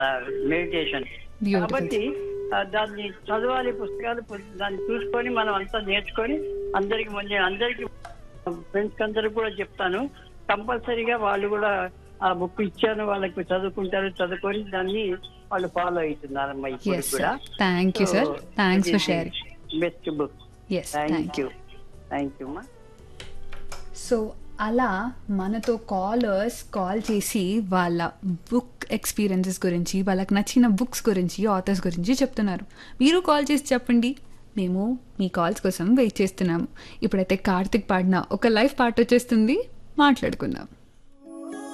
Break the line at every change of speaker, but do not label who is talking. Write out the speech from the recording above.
Meditation
Beautiful.
కాబట్టి ఆ, దాన్ని చదవాలి పుస్తకాలు పు- దాన్ని చూసుకొని మనం అంతా నేర్చుకొని అందరికి మళ్ళీ అందరికి ఫ్రెండ్స్ అందరికి కూడా చెప్తాను కంపల్సరీగా వాళ్ళు కూడా ఆ బుక్ ఇచ్చాను వాళ్ళకి చదువుకుంటారు చదువుకొని దాన్ని వాళ్ళు ఫాలో అవుతున్నారమ్మా ఇప్పుడు
ఎస్
కూడా
sir thank you sir thanks for sharing
best book
yes
thank
thank
you thank you అమ్మా
సో అలా మనతో కాలర్స్ కాల్ చేసి వాళ్ళ బుక్ ఎక్స్పీరియన్సెస్ గురించి వాళ్ళకి నచ్చిన బుక్స్ గురించి ఆథర్స్ గురించి చెప్తున్నారు మీరు కాల్ చేసి చెప్పండి మేము మీ కాల్స్ కోసం వెయిట్ చేస్తున్నాము ఇప్పుడైతే కార్తిక్ పాడిన ఒక లైఫ్ పాట వచ్చేస్తుంది మాట్లాడుకుందాం